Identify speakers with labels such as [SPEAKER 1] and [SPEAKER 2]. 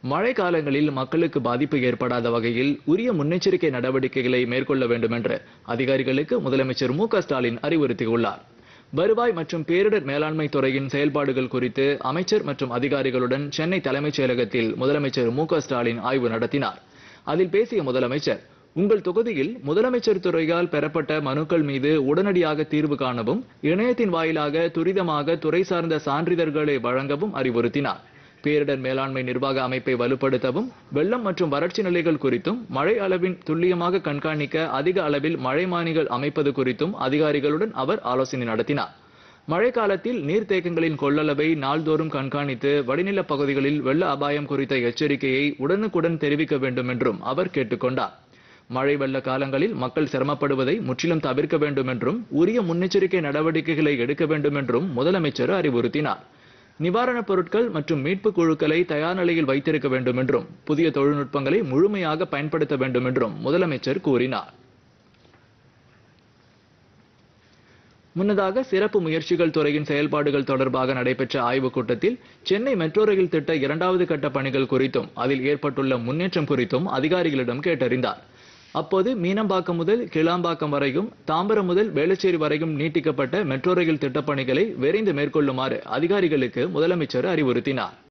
[SPEAKER 1] மழை காலங்களில் மக்களுக்கு பாதிப்பு ஏற்படாத வகையில் உரிய முன்னெச்சரிக்கை நடவடிக்கைகளை மேற்கொள்ள வேண்டும் என்று அதிகாரிகளுக்கு முதலமைச்சர் மு க ஸ்டாலின் அறிவுறுத்தியுள்ளார் வருவாய் மற்றும் பேரிடர் மேலாண்மை துறையின் செயல்பாடுகள் குறித்து அமைச்சர் மற்றும் அதிகாரிகளுடன் சென்னை தலைமைச் செயலகத்தில் முதலமைச்சர் மு க ஸ்டாலின் ஆய்வு நடத்தினார் அதில் பேசிய முதலமைச்சர் உங்கள் தொகுதியில் முதலமைச்சர் துறையால் பெறப்பட்ட மனுக்கள் மீது உடனடியாக தீர்வு காணவும் இணையத்தின் வாயிலாக துரிதமாக துறை சார்ந்த சான்றிதழ்களை வழங்கவும் அறிவுறுத்தினார் பேரிடர் மேலாண்மை நிர்வாக அமைப்பை வலுப்படுத்தவும் வெள்ளம் மற்றும் வறட்சி நிலைகள் குறித்தும் மழை அளவின் துல்லியமாக கண்காணிக்க அதிக அளவில் மழைமானிகள் அமைப்பது குறித்தும் அதிகாரிகளுடன் அவர் ஆலோசனை நடத்தினார் மழை காலத்தில் நீர்த்தேக்கங்களின் கொள்ளளவை நாள்தோறும் கண்காணித்து வடிநில பகுதிகளில் வெள்ள அபாயம் குறித்த எச்சரிக்கையை உடனுக்குடன் தெரிவிக்க வேண்டும் என்றும் அவர் கேட்டுக்கொண்டார் மழை வெள்ள காலங்களில் மக்கள் சிரமப்படுவதை முற்றிலும் தவிர்க்க வேண்டும் என்றும் உரிய முன்னெச்சரிக்கை நடவடிக்கைகளை எடுக்க வேண்டும் என்றும் முதலமைச்சர் அறிவுறுத்தினார் நிவாரணப் பொருட்கள் மற்றும் மீட்பு குழுக்களை தயார் நிலையில் வைத்திருக்க வேண்டும் என்றும் புதிய தொழில்நுட்பங்களை முழுமையாக பயன்படுத்த வேண்டும் என்றும் முதலமைச்சர் கூறினார் முன்னதாக சிறப்பு முயற்சிகள் துறையின் செயல்பாடுகள் தொடர்பாக நடைபெற்ற ஆய்வுக் கூட்டத்தில் சென்னை மெட்ரோ ரயில் திட்ட இரண்டாவது கட்ட பணிகள் குறித்தும் அதில் ஏற்பட்டுள்ள முன்னேற்றம் குறித்தும் அதிகாரிகளிடம் கேட்டறிந்தார் அப்போது மீனம்பாக்கம் முதல் கிளாம்பாக்கம் வரையும் தாம்பரம் முதல் வேளச்சேரி வரையும் நீட்டிக்கப்பட்ட மெட்ரோ ரயில் திட்டப்பணிகளை விரைந்து மேற்கொள்ளுமாறு அதிகாரிகளுக்கு முதலமைச்சர் அறிவுறுத்தினார்